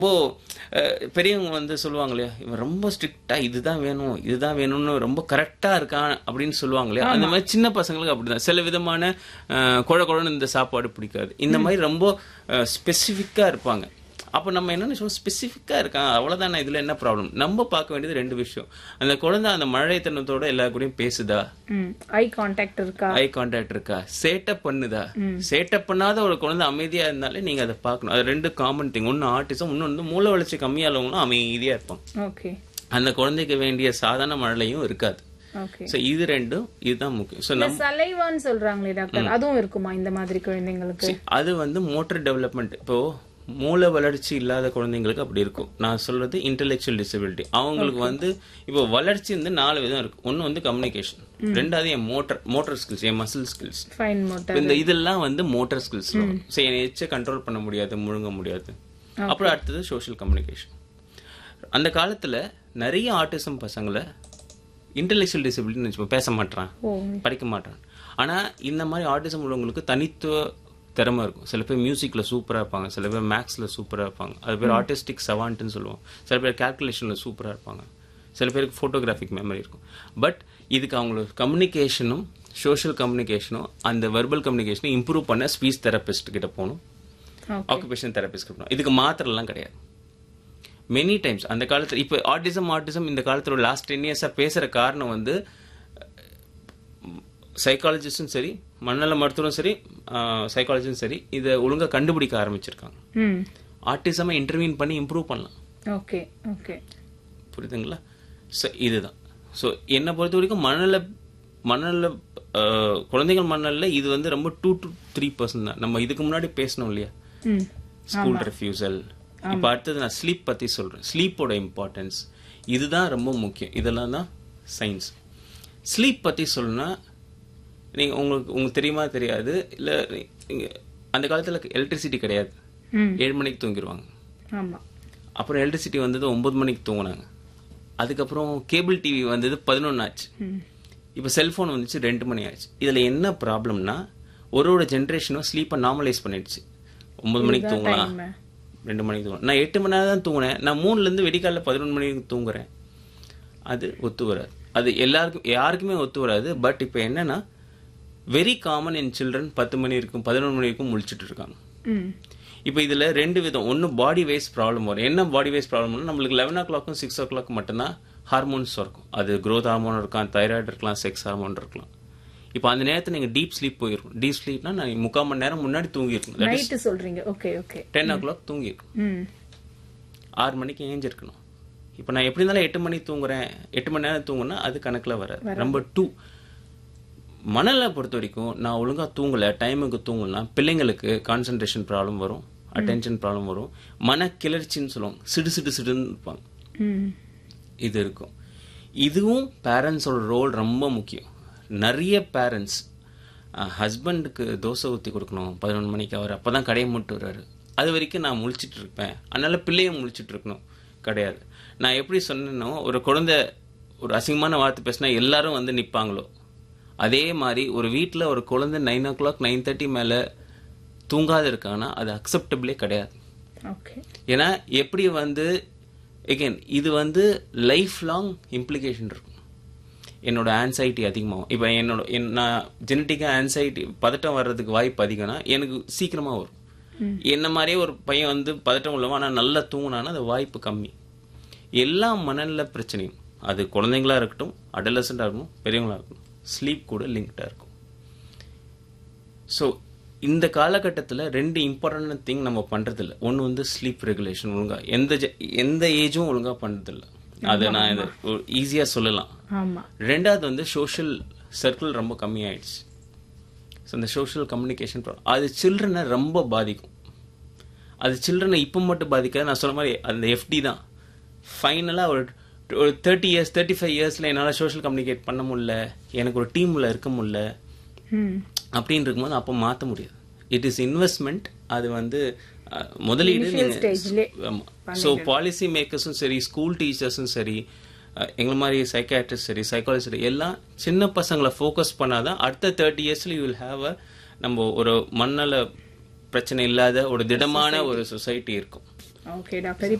இப்போ அஹ், பெரியவங்க வந்து சொல்லுவாங்க இல்லையா இவன் ரொம்ப ஸ்ட்ரிக்டா இதுதான் வேணும் இதுதான் வேணும்னு ரொம்ப கரெக்டா இருக்கான் அப்படின்னு சொல்லுவாங்க இல்லையா அந்த மாதிரி சின்ன பசங்களுக்கு அப்படிதான் சில விதமான அஹ், குழ குழன்னு இந்த சாப்பாடு பிடிக்காது இந்த மாதிரி ரொம்ப ஸ்பெசிஃபிக்கா இருப்பாங்க அப்போ நம்ம என்ன சொல்லுவோம் ஸ்பெசிஃபிக்காக இருக்கான் அவ்வளோதானே இதில் என்ன ப்ராப்ளம் நம்ம பார்க்க வேண்டியது ரெண்டு விஷயம் அந்த குழந்தை அந்த மழைத்தனத்தோட எல்லா கூடயும் பேசுதா ஐ கான்டாக்ட் இருக்கா ஐ கான்டாக்ட் இருக்கா சேட்டப் பண்ணுதா சேட்டப் பண்ணாத ஒரு குழந்தை அமைதியா இருந்தாலே நீங்க அதை பார்க்கணும் அது ரெண்டு காமன் திங் ஒன்னு ஆர்டிசம் இன்னொன்று மூளை வளர்ச்சி கம்மியானவங்களும் அமைதியா இருப்பாங்க ஓகே அந்த குழந்தைக்கு வேண்டிய சாதாரண மழையும் இருக்காது ஓகே ஸோ இது ரெண்டும் இதுதான் முக்கியம் ஸோ இந்த சலைவான்னு சொல்றாங்களே டாக்டர் அதுவும் இருக்குமா இந்த மாதிரி குழந்தைங்களுக்கு அது வந்து மோட்டர் டெவலப்மெண்ட் இப்போ மூளை வளர்ச்சி இல்லாத குழந்தைங்களுக்கு அப்படி இருக்கும் நான் சொல்றது இன்டெலெக்சுவல் டிசபிலிட்டி அவங்களுக்கு வந்து இப்போ வளர்ச்சி வந்து நாலு விதம் இருக்கு ஒன்னு வந்து கம்யூனிகேஷன் ரெண்டாவது என் மோட்டர் மோட்டர் ஸ்கில்ஸ் என் மசில் ஸ்கில்ஸ் ஃபைன் மோட்டர் இந்த இதெல்லாம் வந்து மோட்டார் ஸ்கில்ஸ் ஸோ என் எச்சை கண்ட்ரோல் பண்ண முடியாது முழுங்க முடியாது அப்புறம் அடுத்தது சோஷியல் கம்யூனிகேஷன் அந்த காலத்துல நிறைய ஆட்டிசம் பசங்களை இன்டெலெக்சுவல் டிசபிலிட்டின்னு வச்சுப்போம் பேச மாட்டான் ஓ படிக்க மாட்டான் ஆனா இந்த மாதிரி ஆட்டிசம் உள்ளவங்களுக்கு தனித்துவ திறமை இருக்கும் சில பேர் மியூசிக்ல சூப்பரா இருப்பாங்க சில பேர் மேக்ஸ்ல சூப்பரா இருப்பாங்க அது பேர் ஆர்டிஸ்டிக் சவான்ட்னு சொல்லுவோம் சில பேர் கால்குலேஷன்ல சூப்பரா இருப்பாங்க சில பேருக்கு ஃபோட்டோகிராஃபிக் மெமரி இருக்கும் பட் இதுக்கு அவங்களோட கம்யூனிகேஷனும் சோஷியல் கம்யூனிகேஷனும் அந்த வெர்பல் கம்யூனிகேஷனும் இம்ப்ரூவ் பண்ண ஸ்பீச் தெரபிஸ்ட் கிட்ட போகணும் ஓகே ஆக்குபேஷன் தெரபிஸ்ட் கிட்ட போகணும் இதுக்கு மாத்திரலாம் கிடையாது மெனி டைம்ஸ் அந்த காலத்துல இப்போ ஆட்டிசம் ஆட்டிசம் இந்த காலத்துல லாஸ்ட் டென் இயர்ஸா பேசுற காரணம் வந்து சைக்காலஜிஸ்டும் சரி மண்ணல மருத்துவரும் சரி சைக்காலஜியும் சரி இதை ஒழுங்கா கண்டுபிடிக்க ஆரம்பிச்சிருக்காங்க ம் ஆட்டிசமை இன்டர்வியூன் பண்ணி இம்ப்ரூவ் பண்ணலாம் ஓகே ஓகே புரியுதுங்களா ஸோ இதுதான் ஸோ என்னை பொறுத்த வரைக்கும் மணல மணல்ல ஆஹ், குழந்தைகள் மணல்ல இது வந்து ரொம்ப டூ டு த்ரீ பர்சன்ட் தான் நம்ம இதுக்கு முன்னாடி பேசணும் இல்லையா ம் ஸ்கூல் ரெஃப்யூசல் இப்போ அடுத்தது நான் ஸ்லீப் பத்தி சொல்றேன் ஸ்லீப்போட இம்பார்ட்டன்ஸ் இதுதான் ரொம்ப முக்கியம் இதெல்லாம் தான் சயின்ஸ் ஸ்லீப் பத்தி சொல்லணும்னா நீங்க உங்களுக்கு உங்களுக்கு தெரியுமா தெரியாது இல்ல நீங்க அந்த காலத்துல எலக்ட்ரிசிட்டி கிடையாது ம் ஏழு மணிக்கு தூங்கிடுவாங்க ஆமா அப்புறம் எலக்ட்ரிசிட்டி வந்தது ஒன்பது மணிக்கு தூங்குனாங்க அதுக்கப்புறம் கேபிள் டிவி வந்தது பதினொன்று ஆச்சு ம் இப்போ செல்போன் வந்துச்சு ரெண்டு மணி ஆச்சு இதுல என்ன ப்ராப்ளம்னா ஒரு ஒரு ஜென்ரேஷனும் ஸ்லீப்பை நார்மலைஸ் பண்ணிடுச்சு ஒன்பது மணிக்கு தூங்கலாம் time. ரெண்டு மணிக்கு தூங்கலாம் நான் எட்டு மணி நேரம் தான் தூங்கினேன் நான் மூணுல இருந்து வெடிக்காலில் பதினொன்று மணிக்கு தூங்குறேன் அது ஒத்து வராது அது எல்லாருக்கும் யாருக்குமே ஒத்து வராது பட் இப்போ என்னன்னா வெரி காமன் இன் சில்ட்ரன் பத்து மணி இருக்கும் பதினொன்று மணி வரைக்கும் முழிச்சிட்டு இருக்காங்க ம் இப்போ இதுல ரெண்டு விதம் ஒன்னு பாடி வைஸ் ப்ராப்ளம் வரும் என்ன பாடி வைஸ் ப்ராப்ளம்னா நம்மளுக்கு லெவன் ஓ கிளாக்கும் சிக்ஸ் ஓ கிளாக் மட்டும்தான் ஹார்மோன்ஸ் இருக்கும் அது growth ஹார்மோன் இருக்கலாம் தைராய்டு இருக்கலாம் செக்ஸ் ஹார்மோன் இருக்கலாம் இப்போ அந்த நேரத்தில் நீங்க டீப் ஸ்லீப் போயிருக்கும் டீப் ஸ்லீப்னா நான் முக்கால் மணி நேரம் முன்னாடி தூங்கியிருக்கணும் தட் இஸ் நைட்டு சொல்றீங்க okay okay ten o'clock தூங்கியிருக்கும் ம் ஆறு மணிக்கு ஏஞ்சிருக்கணும் இப்போ நான் எப்படி இருந்தாலும் எட்டு மணி தூங்குறேன் எட்டு மணி நேரம் தூங்குனா அது கணக்குல வராது நம்பர் டூ மணலை பொறுத்த வரைக்கும் நான் ஒழுங்கா தூங்கல டைமுக்கு தூங்கலாம் பிள்ளைங்களுக்கு கான்சென்ட்ரேஷன் ப்ராப்ளம் வரும் அட்டென்ஷன் ப்ராப்ளம் வரும் மன கிளர்ச்சின்னு சொல்லுவாங்க சிடு சிடு சிடுன்னு இருப்பாங்க ம் இது இருக்கும் இதுவும் பேரண்ட்ஸோட ரோல் ரொம்ப முக்கியம் நிறைய பேரண்ட்ஸ் ஹஸ்பண்டுக்கு தோசை ஊற்றி கொடுக்கணும் பதினொன்று மணிக்கு அவர் அப்போ தான் கடையை மூட்டு வர்றாரு அது வரைக்கும் நான் முழிச்சிட்டு இருப்பேன் அதனால பிள்ளையும் முழிச்சிட்டு இருக்கணும் கிடையாது நான் எப்படி சொன்னேனோ ஒரு குழந்தை ஒரு அசிங்கமான வார்த்தை பேசினா எல்லாரும் வந்து நிற்பாங்களோ அதே மாதிரி ஒரு வீட்டில் ஒரு குழந்தை nine o'clock nine thirty மேலே தூங்காது இருக்காங்கன்னா அது அக்செப்டபிளே கிடையாது ஓகே ஏன்னா எப்படி வந்து எகெயின் இது வந்து லைஃப் லாங் இம்ப்ளிகேஷன் இருக்கும் என்னோட ஆன்சைட்டி அதிகமாகும் இப்போ என்னோட என்- நான் ஜெனட்டிக்காக ஆன்சைட்டி பதட்டம் வர்றதுக்கு வாய்ப்பு அதிகம்னா எனக்கு சீக்கிரமாக வரும் என்ன மாதிரியே ஒரு பையன் வந்து பதட்டம் உள்ளவன் ஆனால் நல்லா தூங்கினான்னா அது வாய்ப்பு கம்மி எல்லா மனநல பிரச்சனையும் அது குழந்தைங்களா இருக்கட்டும் அடலசண்டாக இருக்கட்டும் பெரியவங்களா இருக்கட்டும் ஸ்லீப் கூட லிங்க்டாக இருக்கும் ஸோ இந்த காலகட்டத்தில் ரெண்டு இம்பார்ட்டன்ட் திங் நம்ம பண்றதில்ல ஒன்று வந்து ஸ்லீப் ரெகுலேஷன் ஒழுங்கா எந்த ஜ- எந்த ஏஜும் ஒழுங்கா பண்றதில்ல அதை நான் இதை ஈஸியாக சொல்லலாம் ஆமா ரெண்டாவது வந்து சோஷியல் சர்க்கிள் ரொம்ப கம்மியாயிடுச்சு ஸோ இந்த சோஷியல் கம்யூனிகேஷன் அது சில்ட்ரனை ரொம்ப பாதிக்கும் அது சில்ட்ரனை இப்போ மட்டும் பாதிக்காது நான் சொன்ன மாதிரி அந்த எஃப்டி தான் ஃபைனலாக ஒரு ஒரு தேர்ட்டி இயர்ஸ் தேர்ட்டி ஃபைவ் இயர்ஸில் என்னால் சோஷியல் கம்யூனிகேட் பண்ண முடியல எனக்கு ஒரு டீமில் இருக்க முடியல ம் அப்படின்னு இருக்கும்போது அப்போ மாற்ற முடியாது இட் இஸ் இன்வெஸ்ட்மெண்ட் அது வந்து அஹ், முதலீடு stageலே ஸோ பாலிசி மேக்கர்ஸும் சரி ஸ்கூல் டீச்சர்ஸும் சரி அஹ், எங்களை மாதிரி சைக்காட்ரிஸ்ட் சரி சைக்காலஜி சரி எல்லாம் சின்ன பசங்களை ஃபோக்கஸ் பண்ணாதான் அடுத்த தேர்ட்டி இயர்ஸ்ல யூ வில் ஹாவ் அ நம்ம ஒரு மண்ணல பிரச்சனை இல்லாத ஒரு திடமான ஒரு சொசைட்டி இருக்கும் ஓகே டாக்டர்